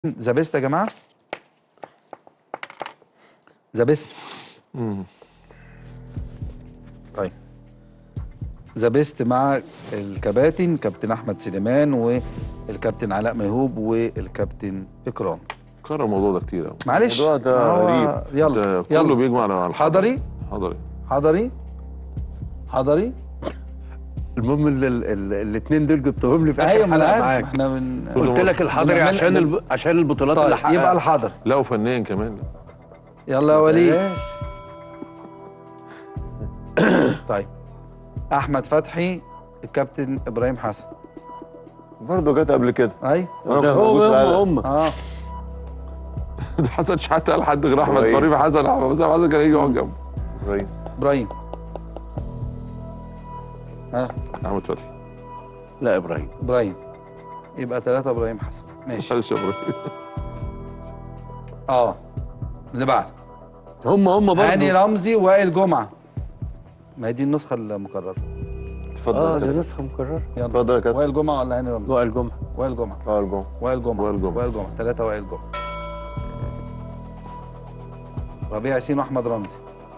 ذا بيست يا جماعه ذا بيست طيب ذا بيست مع الكباتن كابتن احمد سليمان والكابتن علاء ميهوب والكابتن اكرام كرر الموضوع ده كتير قوي معلش الموضوع ده ما هو- غريب. يلا كله يلا بيجمع على الحضري. حضري حضري حضري حضري المهم الاثنين دول جبتهم لي في ايوه اخر ما انا حلقه عارف معاك احنا من قلت لك الحضري بنعمل- عشان الب... عشان البطولات اللي طيب حققها يبقى الحضري لا وفنيا كمان يلا يا وليد إيه؟ طيب احمد فتحي الكابتن ابراهيم حسن برضه جت قبل كده اي وأنا ده كنت هو موجود هم فعلا. هم اه ده حسن شحاته قال حد غير احمد إبراهيم. ابراهيم حسن احمد حسن حسن كان يجي يقعد جنبه ابراهيم ابراهيم ها احمد فتحي لا ابراهيم ابراهيم يبقى ثلاثة ابراهيم حسن ماشي معلش يا ابراهيم اه اللي بعد هم هم هاني برضه رمزي وائل جمعة ما هي دي النسخة المكررة اتفضل اه يا دي كابتن. نسخه مكرره يلا اتفضل يا كابتن وائل جمعة ولا هاني رمزي؟ وائل جمعه وائل جمعة اه الجون وائل جمعة وائل جمعة. وائل جمعة ثلاثة وائل جمعة ربيع ياسين واحمد رمزي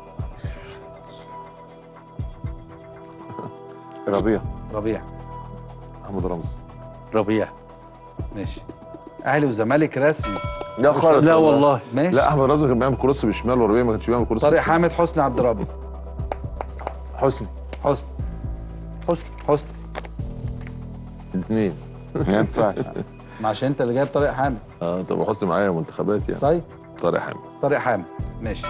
ربيع ربيع احمد رمزي ربيع ماشي اهلي وزمالك رسمي لا خالص لا والله ماشي لا احمد رمزي كان بيعمل كروس بالشمال وربيع ما كانش بيعمل كروس طارق بالشمال. حامد حسني عبد ربي حسني حسني حسن حسني الاثنين ما ينفعش ما عشان انت اللي جايب طارق حامد اه طب حسني معايا منتخبات يعني طيب طارق حامد طارق حامد ماشي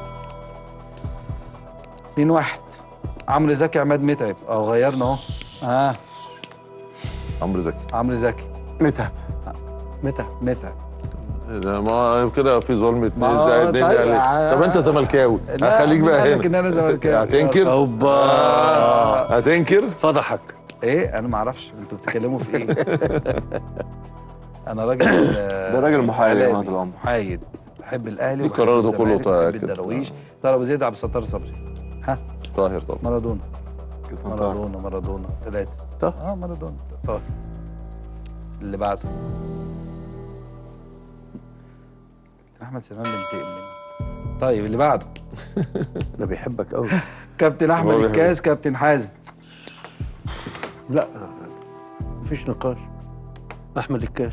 2 1 عمرو زكي عماد متعب اه غيرنا اهو اه عمرو زكي عمرو زكي متعب متى متعب ده ما كده في ظلم اتنين ما- زي الدنيا طيب، عليك. آه. طب انت زملكاوي لا، هخليك مين بقى قال هنا لك ان انا زملكاوي هتنكر اوبا آه. هتنكر فضحك ايه انا ما اعرفش انتوا بتتكلموا في ايه انا راجل آه، ده راجل محايد يا إعلامي، جماعة الأمر. محايد بحب الاهلي القرار ده وبحب كله الزمالك، طيب بحب كده. الدراويش طارق ابو زيد عبد الستار صبري ها طاهر طبعا مارادونا كابتن طارق. مارادونا مارادونا ثلاثة طه. اه مارادونا طاهر اللي بعده احمد سليمان بنتقم منه طيب اللي بعده ده بيحبك قوي كابتن احمد هو بيحب- الكاس كابتن حازم لا مفيش نقاش احمد الكاس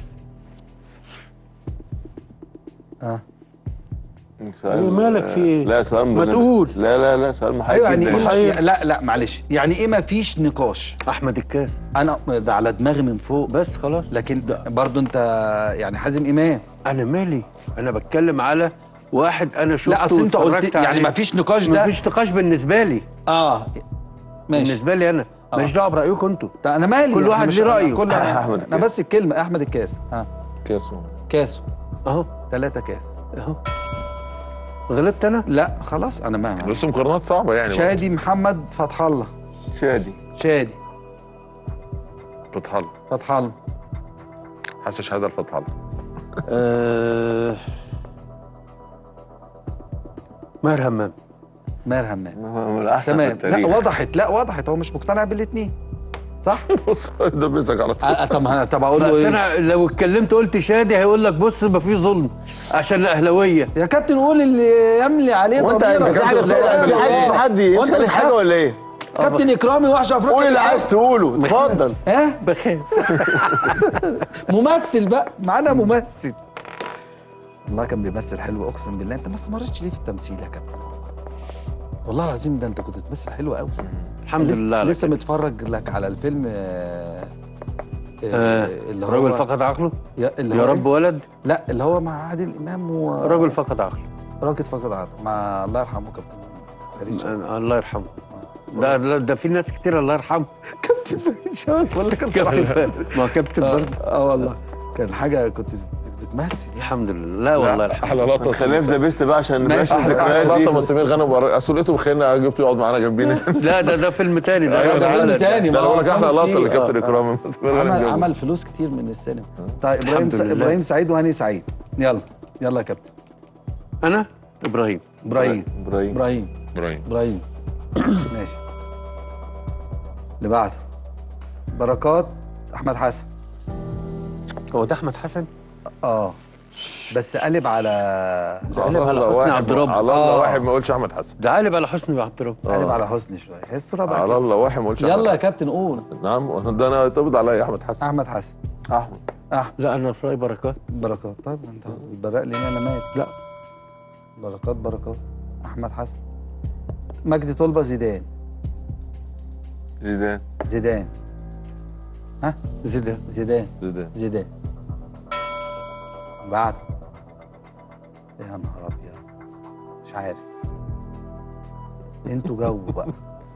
اه سؤال- أيوة، مالك في إيه؟ لا سؤال ما مهم. تقول. لا لا لا سؤال محايد ايوه يعني جداً. ايه محايد. ما- لا لا معلش يعني ايه ما فيش نقاش احمد الكاس انا ده على دماغي من فوق بس خلاص لكن برضو انت يعني حازم امام انا مالي انا بتكلم على واحد انا شفته لا اصل انت قلت واتفرجت يعني عليه. ما فيش نقاش ده مفيش نقاش بالنسبه لي اه ماشي بالنسبه لي انا آه. ماليش دعوه برايكم انتوا ده انا مالي كل يعني واحد مش- ليه رأيه. كل أحمد انا الكاس. بس الكلمه احمد الكاس ها كاسو كاسو اهو ثلاثة كاس اهو غلبت انا لا خلاص انا ما بس مقارنات صعبه يعني شادي محمد فتح الله شادي شادي فتح الله فتح الله حسن شهاده لفتح الله أه... ماهر همام ماهر همام من الاحسن في تمام التاريخ لا وضحت لا وضحت هو مش مقتنع بالاثنين صح؟ بص ده مسك على طول آه، طب طب اقول له بس ايه؟ انا لو اتكلمت قلت شادي هيقول لك بص ما في ظلم عشان الاهلاويه يا كابتن قول اللي يملي عليه وانت ضميرك. في حاجه لا، في لا، حد لا. في حد وانت يسال حاجه بتخاف؟ ولا ايه؟ كابتن اكرامي وحش افريقيا قول اللي عايز تقوله اتفضل ها بخاف ممثل بقى معانا ممثل والله كان بيمثل حلو اقسم بالله انت ما استمرتش ليه في التمثيل يا كابتن والله العظيم ده انت كنت بتمثل حلو قوي الحمد لسه لله على لسه كده. متفرج لك على الفيلم آه آه، اللي هو رجل فقد عقله يا, اللي يا هو رب إيه؟ ولد لا اللي هو مع عادل امام و رجل فقد عقله راجل فقد عقل مع الله يرحمه كابتن فريد شوقي. آه، الله يرحمه آه. ده ده, ده في ناس كتير الله يرحمه كابتن فريد شوقي ولا كان كابتن فهد. ما هو كابتن اه برضه آه والله كان حاجه كنت بتمثل يعني الحمد لله لا والله يرحمه احلى لقطه خلينا في ذا بيست بقى عشان نبقاش ماشي. احلى الذكريات لقطه ما دي سمير غانم بقى- اصل لقيته بخيرنا جبته يقعد معانا جنبينا لا ده ده فيلم تاني ده أيوة، ده أنا فيلم عارف. تاني، ما ده انا هو بقول لك احلى أفلام لقطه كتير. اللي كابتن آه، اكرام سمير غانم عمل جابه. عمل فلوس كتير من السينما طيب ابراهيم الحمد س... لله. ابراهيم سعيد وهاني سعيد يلا يلا يا كابتن انا ابراهيم ابراهيم ابراهيم ابراهيم ابراهيم ابراهيم ماشي اللي بعده بركات احمد حسن هو ده احمد حسن اه ينفعش بس قلب على قلب على الله حسني واحد عبد رب. على الله آه. واحد ما يقولش احمد حسن ده قالب على حسني عبد رب قلب على حسني شويه هي الصوره بقى على كده. الله واحد ما يقولش أحمد يلا يا حسن. كابتن قول نعم ده انا تقبض عليا احمد حسن احمد حسن احمد احمد لا انا في راي بركات بركات طيب انت البراء لي انا مات لا بركات بركات احمد حسن مجدي طلبه زيدان زيدان زيدان ها زيدان زيدان زيدان زيدان بعد يا نهار ابيض مش عارف انتوا جو بقى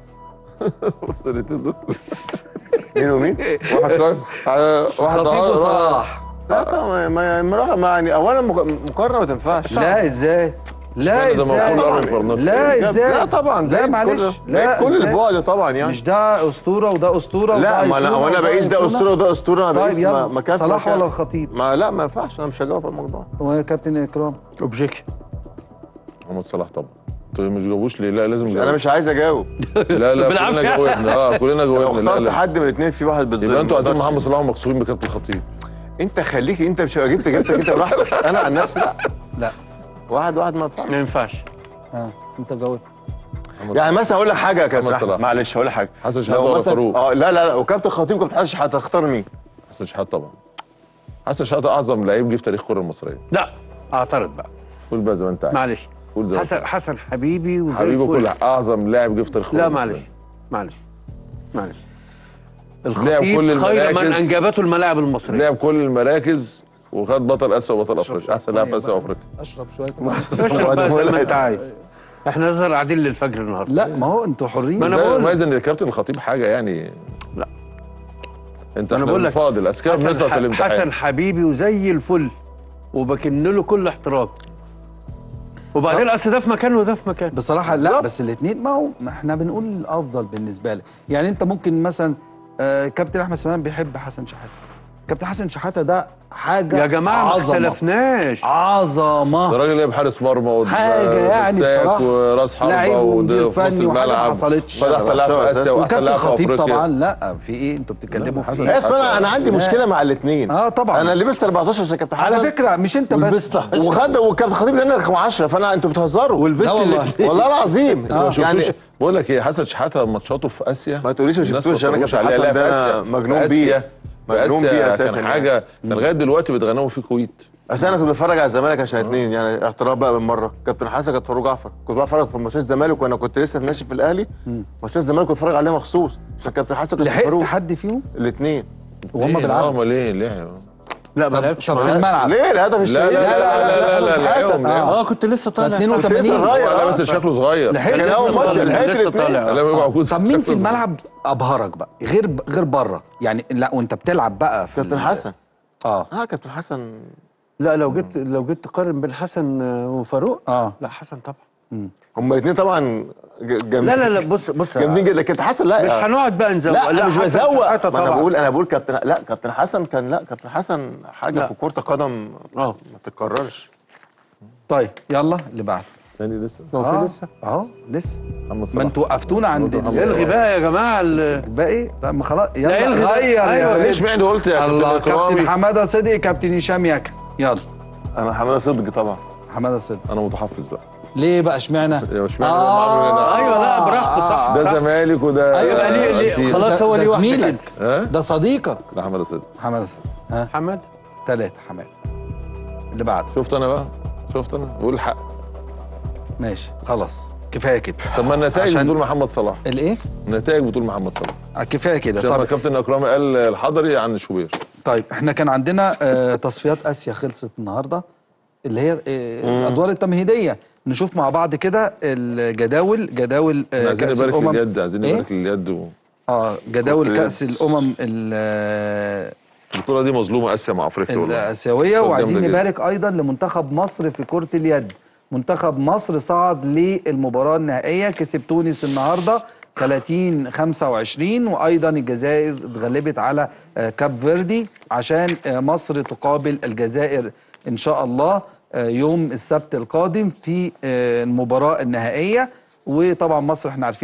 وصلتين دول مين ومين؟ واحد طيب واحد خطيب وصلاح لا طبعا ما ما ما يعني اولا مق- مقارنه ما تنفعش لا ازاي لا اشمعنى ده ازاي موجود أرض الفرناطي؟ لا ازاي لا طبعا لا بعيد معلش كل- لا بعيد كل إزاي؟ البعد طبعا يعني مش ده اسطوره وده اسطوره لا وده ما انا أيقونة وانا وده بقيس ده أيقونة. اسطوره وده اسطوره انا طيب بقيس ما- يلا مكان في صلاح مكان. ولا الخطيب ما لا ما ينفعش انا مش هجاوب على الموضوع وكابتن اكرام اوبجيكشن محمد صلاح طبعا انتوا مش جاوبوش ليه لا لازم انا نجاوب مش عايز اجاوب لا لا بالعافية. كلنا جاوبنا اه كلنا لو جاوبنا لا اخترت لا حد من الاثنين في واحد بالظبط يبقى انتوا عايزين محمد صلاح ومكسوفين بكابتن الخطيب انت خليك انت مش جبت جبت انت براحتك انا عن نفسي لا لا واحد واحد ما ينفعش ما ينفعش ها انت جاوبت محمد يعني مثلا اقول لك حاجه يا كابتن محمد أحمد، صلاح. معلش هقول لك حاجه حسن شحاته لو ولا مثلا فاروق اه لا لا لا وكابتن خطيب كابتن حسن شحاته هتختار مين؟ حسن شحاته طبعا حسن شحاته اعظم لعيب جه في تاريخ الكره المصريه لا اعترض بقى قول بقى زي ما انت عايز معلش قول زي ما انت حسن حسن حبيبي وزي حبيبي الفل. كل اعظم لاعب جه في تاريخ الكره لا المصرية. معلش معلش معلش لعب كل الخطيب خير من المراكز. انجبته الملاعب المصريه لعب كل المراكز وخد بطل اسيا وبطل افريقيا احسن لاعب في اسيا وافريقيا اشرب شويه اشرب بقى زي ما انت عايز احنا نظهر قاعدين للفجر النهارده لا ما هو انتوا حرين ما أنا ازاي بقول- مميز ان الكابتن الخطيب حاجه يعني لا. انت أنا احنا بقول لك فاضل اذكياء حسن, بنسقط في ح- الامتحان حسن حبيبي وزي الفل وبكن له كل احترام وبعدين اصل ده في مكان وده في مكان بصراحه لا بالظبط. بس الاثنين ما هو ما احنا بنقول الافضل بالنسبه لك يعني انت ممكن مثلا آه كابتن احمد سليمان بيحب حسن شحاته كابتن حسن شحاته ده حاجه يا جماعه ما عظمه اختلفناش ده عظمه راجل لعب حارس مرمى ود- حاجة يعني وساك بصراحة. وراس حربه لعيب ومدير ود- في نص فني وحاجة ما الملعب حصلتش. خد احسن لاعب في اسيا واحسن وكابتن لاعب في خطيب افريقيا طبعا لا في ايه انتوا بتتكلموا في حسن ايه بس انا انا عندي مشكله مع الاثنين اه طبعا انا لبست 14 عشان كابتن حسن على فكره مش انت بس وخد وكابتن خطيب ده رقم 10 فانا انتوا بتهزروا والبست لا والله. اللي والله العظيم ما يعني شفتوش بقول لك ايه حسن شحاته ماتشاته في اسيا ما تقوليش ما الناس شفتوش انا اتفرجوش كابتن عليها. حسن لا، في ده آسيا. انا مجنون في بيه آسيا. في مجنون بيه اسيا اساسا كان يعني. حاجه كان لغايه دلوقتي بيتغنوا في الكويت اصل انا كنت بتفرج على الزمالك عشان اتنين يعني اعتراف بقى بالمره كابتن حسن كابتن فاروق جعفر كنت بتفرج في ماتشات الزمالك وانا كنت لسه ماشي في الاهلي ماتشات الزمالك كنت بتفرج عليها مخصوص عشان كابتن حسن كابتن لحقت فاروق حد فيهم الاثنين وهم ليه؟ بيلعبوا اه امال ليه ليه لا ما طب لعبش طب في معاه. الملعب ليه الهدف لا الشهير لا لا لا لا لا لا لعبهم لعبهم اه كنت لسه طالع 82 لسه صغير. لا آه. بس شكله صغير لحقت كان اول ماتش طالع، لحقت لسه الاثنين طالع. لا بيبقى عكوز طب مين في شكله صغير. الملعب ابهرك بقى غير غير بره يعني لا وانت بتلعب بقى في كابتن ال- حسن اه اه كابتن حسن لا لو جيت لو جيت تقارن بين حسن وفاروق اه لا حسن طبعا هم الاثنين طبعا ج- جامدين لا لا لا بص بص جامدين جدا كابتن حسن لا مش هنقعد بقى نزوق لا, لا مش حسن بزوق شحاتة ما انا طبعاً. بقول انا بقول كابتن لا كابتن حسن كان لا كابتن حسن حاجه لا. في كره القدم اه ما تتكررش طيب يلا اللي بعده تاني لسه هو في اه لسه اه لسه محمد ما صلاح انتوا وقفتونا عند محمد ال- الغي بقى يا جماعه ال- باقي لا ما خلاص يلا الغي ده. غير يا أيوة، باشا. ليش معنى قلت يا الله كابتن كابتن اكرامي حماده صدقي كابتن هشام ياكا يلا انا حماده صدقي طبعا حماده صدقي انا متحفظ بقى ليه بقى اشمعنى يا اشمعنى آه. ايوه لا براحته صح ده صح. زمالك وده أيوة، يبقى ليه- ليه- أرجنتين. خلاص هو ده ليه واحده زميلك. كده ها ده صديقك ده حماده صدق حماده صدقي ها حماد ثلاثة حماده اللي بعده شفت انا بقى شفت انا بقول الحق ماشي خلاص كفايه كده طب ما النتائج عشان- بتقول محمد صلاح الايه النتائج بتقول محمد صلاح آه، كفايه كده عشان ما طب كابتن اكرامي قال الحضري عن شوبير طيب احنا كان عندنا آه، تصفيات اسيا خلصت النهارده اللي هي آه، الادوار التمهيديه نشوف مع بعض كده الجداول جداول آه، عايزين كاس نبارك الامم لليد عايزين إيه؟ نبارك لليد و- اه جداول كرة كاس اليد. الامم ال- آه، البطوله دي مظلومه اسيا مع افريقيا والله الاسيويه كانت وعايزين جامدة جدا. نبارك ايضا لمنتخب مصر في كره اليد منتخب مصر صعد للمباراه النهائيه كسب تونس النهارده 30 25 وايضا الجزائر اتغلبت على آه، كاب فيردي عشان آه، مصر تقابل الجزائر ان شاء الله آه، يوم السبت القادم في آه، المباراه النهائيه وطبعا مصر احنا عارفين